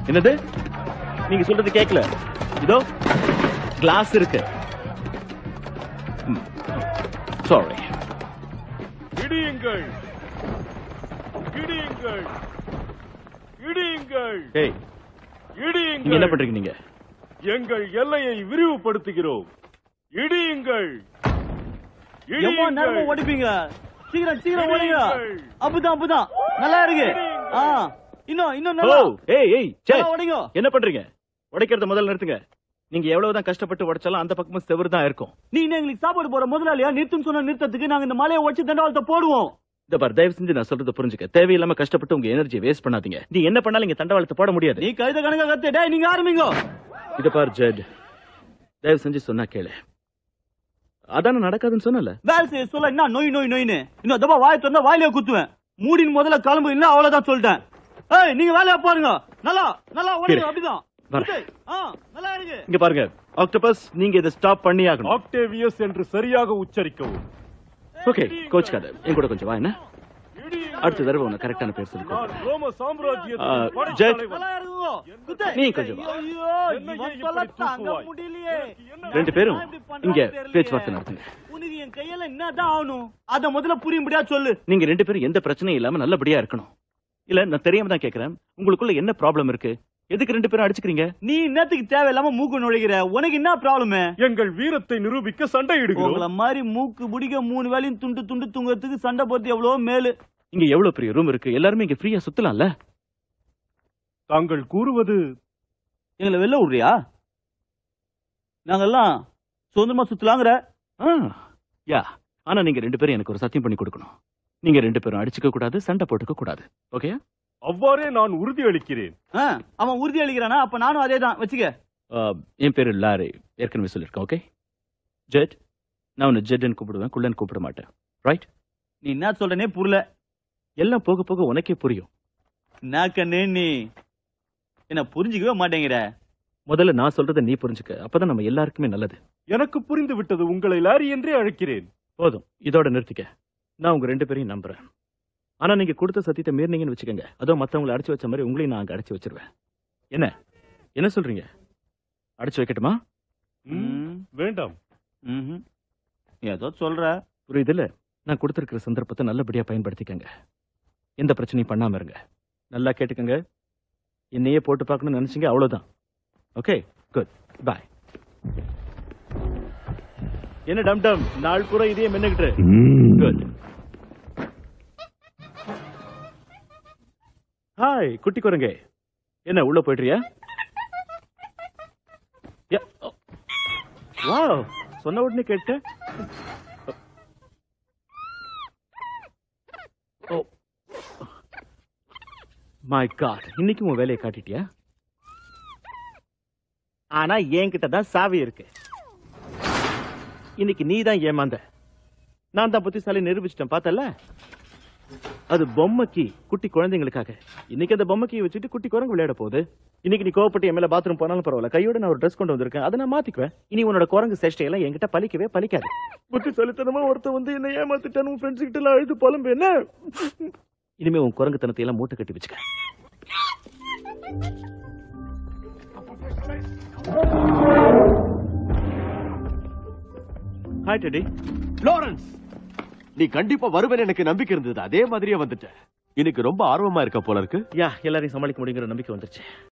என்னது நீங்க சொல்றது கேட்கல இதோ கிளாஸ் இருக்கு சாரி இடியுங்கள் இடியுங்கள் இடியுங்கள் ஏய் நீங்க என்ன இடியுங்கள் பண்றீங்க நீங்க எங்கள் எல்லையை விரிவுபடுத்துகிறோம் இடியுங்கள் எவ்வளவு நேரமா இடியுங்கள் ஓடிப்பீங்க சீக்கிரம் சீக்கிரம் ஓடுங்க இடியுங்கள். அப்பதான் அப்பதான் நல்லா இருக்கு ஆ இன்னும் இன்னும் ஓ நல்லா ஏய் ஏய் சே நல்லா ஓடுங்க என்ன பண்றீங்க உடைக்கிறத முதல்ல நிறுத்துங்க நீங்க எவ்வளவுதான் கஷ்டப்பட்டு உடைச்சாலும் அந்த பக்கமும் செவுரு தான் இருக்கும் நீ என்ன எங்களுக்கு சாப்பாடு போற முதலாளியா நிறுத்தும் சொன்ன நிறுத்தத்துக்கு நாங்க இந்த மலையை உடச்சு தண்டவாளத்தை போடுவோம் இந்த பார் தயவு செஞ்சு நான் சொல்றத புரிஞ்சுக்க தேவையில்லாம கஷ்டப்பட்டு உங்க எனர்ஜி வேஸ்ட் பண்ணாதீங்க நீ என்ன பண்ணாலும் இங்க தண்டவாளத்தை போட முடியாது நீ கழுத கணக்கா கத்து டேய் நீங்க ஆரம்பிங்க இத பார் ஜட் தயவு செஞ்சு சொன்னா கேளு அதான நடக்காதுன்னு சொன்னல வேலை செய்ய சொல்ல என்ன நோய் நோய் நோயின்னு இன்னும் தப்பா வாயை திறந்தா வாயிலே குத்துவேன் மூடின் முதல்ல கிளம்பு இல்ல அவ்வளவுதான் சொல்லிட்டேன் ஏய் நீங்க வேலையா பாருங்க நல்லா நல்லா ஓடுங்க இரு. அப்படிதான் வரேன். குத்து. ஆ நல்லா இருக்கு இங்க பாருங்க ஆக்டோபஸ் நீங்க இதை ஸ்டாப் பண்ணி ஆகணும் ஆக்டேவியஸ் என்று சரியாக உச்சரிக்கவும் ஓகே கோச் காத என் கூட கொஞ்சம் வா என்ன இடியுங்கள். அடுத்த தடவை உன்னை கரெக்டான பேர் சொல்லி நான் ரோம சாம்ராஜ்யத்தின் ஆ, படைத்தலைவன். ஜெட். நல்லா இருக்குங்க குத்து. நீ கொஞ்சம் வா. ஐயோ, என்னையே இவன் இப்படி சொல்ல தாங்க தூக்குவாய்? முடியலையே. ரெண்டு பேரும் நான் இப்படி பண்றான்னு இங்க தெரியலையே. பேச்சுவார்த்தை நடத்துங்க உனக்கு என் கையில என்னதான் ஆகணும் அத முதல்ல புரியும்படியா சொல்லு நீங்க ரெண்டு பேரும் எந்த பிரச்சனையும் இல்லாம நல்லபடியா இருக்கணும் இல்ல நான் தெரியாம தான் கேக்குறேன் உங்களுக்குள்ள என்ன ப்ராப்ளம் இருக்கு எதுக்கு ரெண்டு பேரும் அடிச்சுக்கிறீங்க நீ என்னத்துக்கு தேவையில்லாம மூக்கு நுழைகிற உனக்கு என்ன ப்ராப்ளம் எங்கள் வீரத்தை நிரூபிக்க சண்டையிடுகிறோம் உங்கள மாதிரி மூக்கு பிடிக்க மூணு வேலையும் துண்டு துண்டு தூங்கறதுக்கு சண்டை போட்டு எவ்வளவு மேலு இங்க எவ்வளவு பெரிய ரூம் இருக்கு எல்லாருமே இங்க ஃப்ரீயா சுத்தலாம்ல தாங்கள் கூறுவது எங்களை வெளில விடுறியா நாங்கெல்லாம் சுதந்திரமா சுத்தலாங்கிற ஆ, யா ஆனா நீங்க ரெண்டு பேரும் எனக்கு ஒரு சத்தியம் பண்ணி கொடுக்கணும் நீங்க ரெண்டு பேரும் அடிச்சுக்க கூடாது சண்டை போட்டுக்க கூடாது ஓகே அவ்வாறே நான் உறுதி அளிக்கிறேன் ஆ, அவன் உறுதி அளிக்கிறானா அப்ப நானும் அதே தான் வச்சுக்க என் பேரு லாரி ஏற்கனவே சொல்லியிருக்கேன் ஓகே ஜெட் நான் உன்னை ஜெட்னு கூப்பிடுவேன் குள்ளன் கூப்பிட மாட்டேன் ரைட் நீ என்ன சொல்றனே புரியல எல்லாம் போக போக உனக்கே புரியும் என்ன கண்ணு நீ என்ன புரிஞ்சுக்கவே மாட்டேங்கிற முதல்ல நான் சொல்றதை நீ புரிஞ்சுக்க அப்பதான் நம்ம எல்லாருக்குமே நல்லது எனக்கு புரிந்து விட்டது உங்களை லாரி என்றே அழைக்கிறேன் போதும் இதோட நிறுத்திக்க நான் உங்க ரெண்டு பேரையும் நம்புறேன் ஆனா நீங்க கொடுத்த சத்தியத்தை மீறினீங்கன்னு வச்சுக்கோங்க அதோ மத்தவங்களை அடைச்சு வச்ச மாதிரி உங்களையும் நான் அங்க அடைச்சு வச்சிருவேன் என்ன என்ன சொல்றீங்க அடைச்சு வைக்கட்டுமா ம், வேண்டாம் ம்ஹும். ஏதோ சொல்ற புரியுதுல்ல நான் கொடுத்திருக்கிற சந்தர்ப்பத்தை நல்லபடியா பயன்படுத்திக்கங்க எந்த பிரச்சனையும் பண்ணாம இருங்க நல்லா கேட்டுக்கங்க என்னையே போட்டு பார்க்கணும்னு நினைச்சீங்க அவ்வளவுதான் ஓகே குட் பாய் என்ன டம் டம் நாள் பூரா இதே மின்னுகிட்டு குட் ஹாய் குட்டி குரங்கே என்ன உள்ள போயிட்டுறியா வா சொன்ன உடனே கேட்டேன் ஓ மை காட் இன்னைக்கு உன் வேலையை காட்டிட்டியா ஆனா என்கிட்ட தான் சாவி இருக்கு இன்னைக்கு நீ தான் ஏமாந்த நான் தான் புத்திசாலி நிரூபிச்சிட்டேன் பார்த்தல அது பொம்மைக்கு குட்டி குழந்தைங்களுக்காக இன்னைக்கு அந்த பொம்மைக்கு வச்சுட்டு குட்டி குரங்கு விளையாட போகுது இன்னைக்கு நீ கோவப்பட்டு என் மேல பாத்ரூம் போனாலும் பரவாயில்ல கையோட நான் ஒரு ட்ரெஸ் கொண்டு வந்திருக்கேன் அதை நான் மாத்திக்குவேன் இனி உன்னோட குரங்கு சேஷ்டை எல்லாம் என்கிட்ட பலிக்கவே பலிக்காது புத்திசாலித்தனமா ஒருத்தன் வந்து என்ன ஏமாத்திட்டான் உன் ஃப்ரெண்ட்ஸ் கிட்ட எல்லாம் அழுது புலம்பு என்ன இனிமே உன் குரங்குத்தனத்தை எல்லாம் மூட்டை கட்டி வச்சுக்க ஹாய் டெடி லாரன்ஸ் நீ கண்டிப்பா வருவேன்னு எனக்கு நம்பிக்கை இருந்தது அதே மாதிரியே வந்துட்ட இன்னைக்கு ரொம்ப ஆர்வமா இருக்க போல இருக்கு யா எல்லாரையும் சமாளிக்க முடியுங்கிற நம்பிக்கை வந்துருச்சு